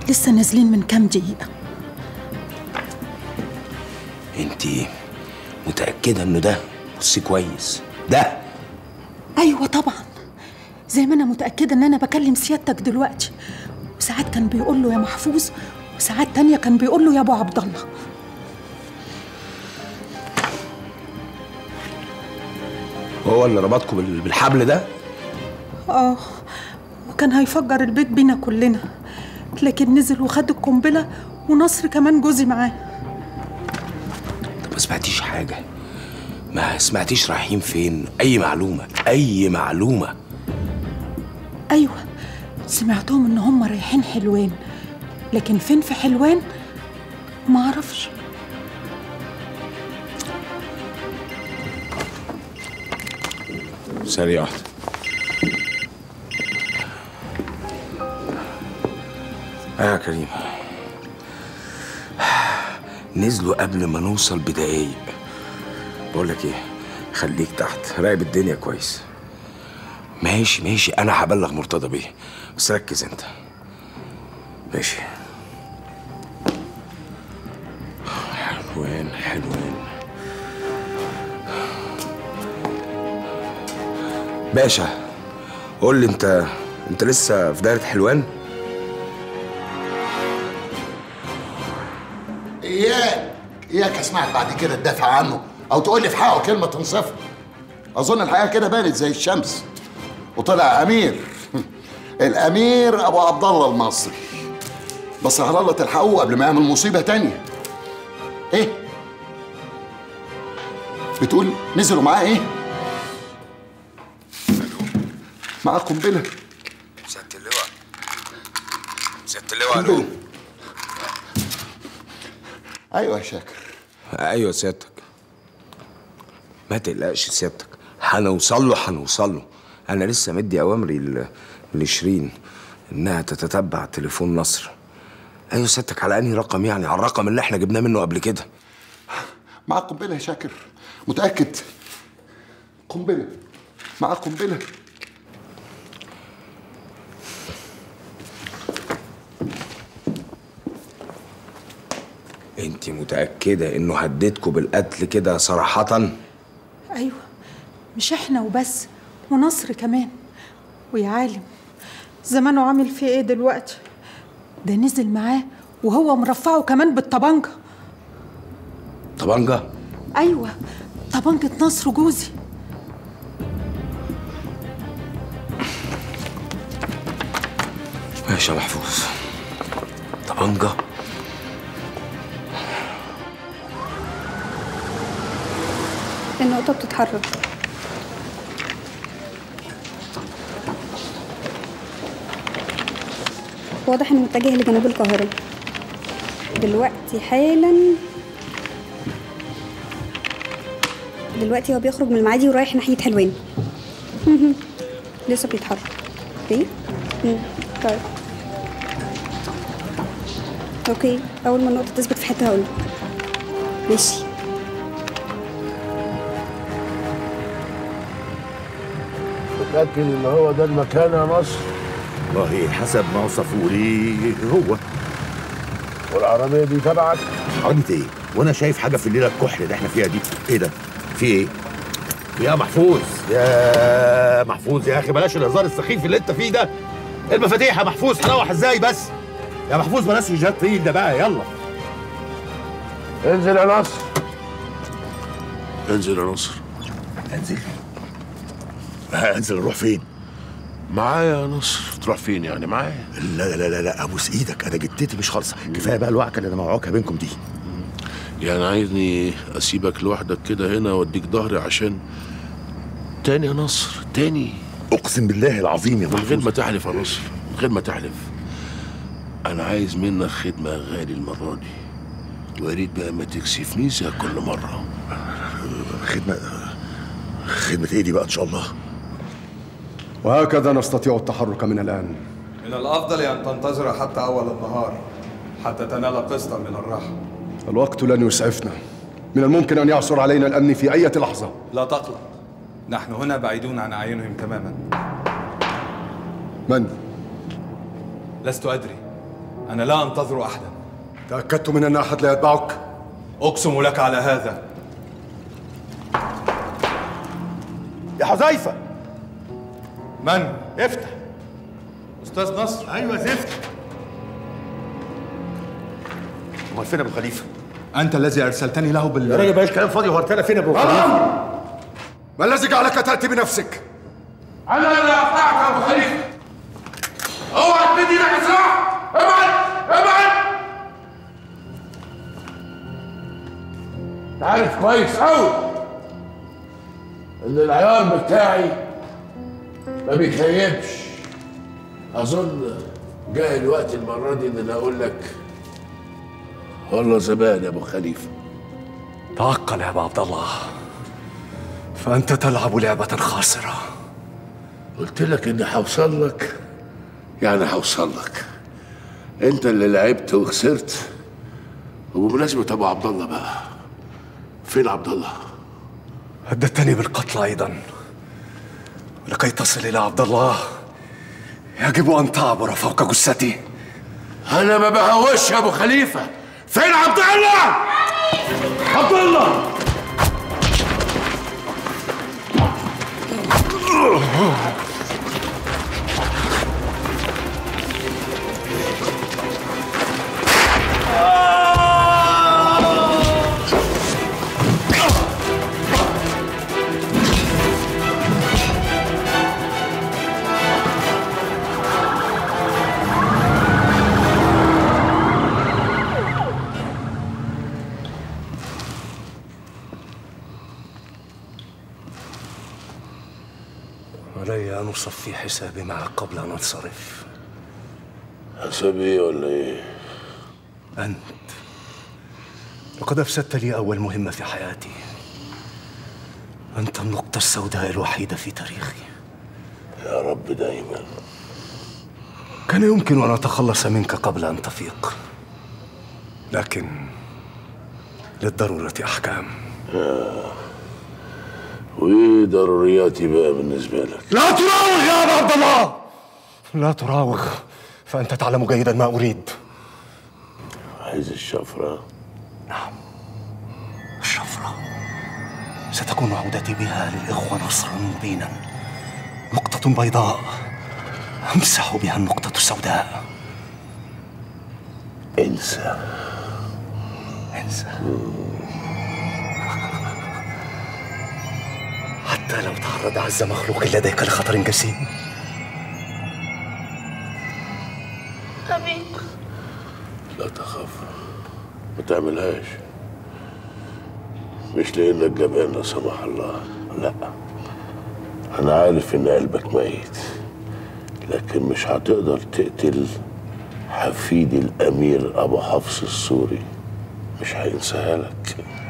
لسه نازلين من كام دقيقة انت متأكدة انه ده بصي كويس ده أيوة طبعا زي ما أنا متأكدة إن أنا بكلم سيادتك دلوقتي وساعات كان بيقول له يا محفوظ وساعات تانية كان بيقول له يا أبو عبد الله هو اللي ربطكم بال- بالحبل ده آه وكان هيفجر البيت بينا كلنا لكن نزل وخد القنبلة ونصر كمان جوزي معاه طب ما سمعتيش حاجة ما سمعتيش رايحين فين أي معلومة أي معلومة أيوة سمعتهم إن هم رايحين حلوان لكن فين في حلوان ما أعرفش ثانية واحدة آه يا كريم نزلوا قبل ما نوصل بدقايق بقول لك ايه خليك تحت راقب الدنيا كويس ماشي ماشي انا هبلغ مرتضى بيه بس ركز انت ماشي حلوان حلوان باشا قول لي انت انت لسه في دايره حلوان اياك اياك اسمعك بعد كده تدافع عنه او تقول لي في حقه كلمه تنصفه اظن الحقيقه كده بانت زي الشمس وطلع امير الامير ابو عبد الله المصري بس على الله تلحقوه قبل ما يعمل مصيبه تانية ايه بتقول نزلوا معاه ايه معاه قنبله سياده اللواء سياده اللواء الو ايوه يا شاكر ايوه سيادتك ما تقلقش سيادتك هنوصل له هنوصل له انا لسه مدي اوامري ل- لشيرين انها تتتبع تليفون نصر ايوه سيادتك على انهي رقم يعني على الرقم اللي احنا جبناه منه قبل كده معاه قنبله يا شاكر متاكد قنبله معاه قنبله انت متاكده انه هددكوا بالقتل كده صراحه أيوة مش إحنا وبس ونصر كمان ويا عالم زمانه عامل فيه إيه دلوقتي ده نزل معاه وهو مرفعه كمان بالطبنجة طبنجه أيوة طبنجة نصر جوزي ماشي يا محفوظ طبنجه النقطة بتتحرك واضح انه متجه لجنوب القاهرة دلوقتي حالا دلوقتي هو بيخرج من المعادي ورايح ناحية حلوان مهم. لسه بيتحرك اوكي مم. طيب اوكي اول ما النقطة تثبت في حتة هقول ماشي متأكد إن هو ده المكان يا نصر والله حسب ما وصفوا لي هو والعربية دي تبعك عربية ايه؟ وانا شايف حاجة في الليلة الكحل اللي احنا فيها دي ايه ده؟ في ايه؟ يا محفوظ يا محفوظ يا اخي بلاش الهزار السخيف اللي انت فيه ده المفاتيح يا محفوظ هروح ازاي بس؟ يا محفوظ بلاش الجهاد طويل ده بقى يلا انزل يا نصر انزل يا نصر انزل انزل اروح فين؟ معايا يا نصر تروح فين يعني معايا لا لا لا لا ابوس ايدك انا جدتي مش خالصه كفايه بقى الوعكه اللي انا موعوكها بينكم دي يعني عايزني اسيبك لوحدك كده هنا واديك ظهري عشان تاني يا نصر تاني اقسم بالله العظيم يا من غير محفوظ ما تحلف يا نصر من غير ما تحلف انا عايز منك خدمه غالي المره دي ويا ريت بقى ما تكسفنيش زي كل مره خدمه خدمه ايه دي بقى ان شاء الله وهكذا نستطيع التحرك من الآن من الأفضل أن تنتظر حتى أول النهار حتى تنال قسطا من الراحة الوقت لن يسعفنا من الممكن أن يعثر علينا الأمن في أي لحظة لا تقلق نحن هنا بعيدون عن أعينهم تماما من؟ لست أدري أنا لا أنتظر أحدا تأكدت من أن أحد لا يتبعك أقسم لك على هذا يا حذيفه من؟ افتح أستاذ نصر ايوه زفت امال فين ابو خليفه أنت الذي أرسلتني له يا بال راجل بلاش كلام فاضي هو انا فين ابو خليفه ما الذي جعلك تأتي بنفسك؟ انا اللي اقطعك يا ابو خليفه اوعى تمد ايدك اسرع ابعد ابعد انت عارف كويس قوي ان العيار بتاعي ما بيخيبش اظن جاء الوقت المره دي ان انا اقول لك والله زمان يا ابو خليفه تعقل يا أبا عبد الله فأنت تلعب لعبة خاسرة قلت لك اني هوصل لك يعني هوصل لك انت اللي لعبت وخسرت وبمناسبة ابو عبد الله بقى فين عبد الله؟ هددتني بالقتل أيضا ولكي تصل إلى عبد الله يجب أن تعبر فوق جثتي انا ما بهوش يا ابو خليفه فين عبد الله؟ عبد الله علي أن أصفي حسابي معك قبل أن أنصرف حساب ايه ولا ايه؟ أنت لقد أفسدت لي أول مهمة في حياتي أنت النقطة السوداء الوحيدة في تاريخي يا رب دايما كان يمكن أن أتخلص منك قبل أن تفيق لكن للضرورة أحكام وايه ضرورياتي بقى بالنسبه لك؟ لا تراوغ يا أبا عبد الله لا تراوغ فأنت تعلم جيدا ما أريد عايز الشفره نعم الشفرة ستكون عودتي بها للإخوة نصرا مبينا نقطة بيضاء أمسح بها النقطة السوداء انسى انسى حتى لو تعرض أعز مخلوق لديك لخطر جسيم أبي لا تخاف ما تعملهاش مش لانك جبان لا سمح الله لا انا عارف ان قلبك ميت لكن مش هتقدر تقتل حفيد الامير ابو حفص السوري مش هينساها لك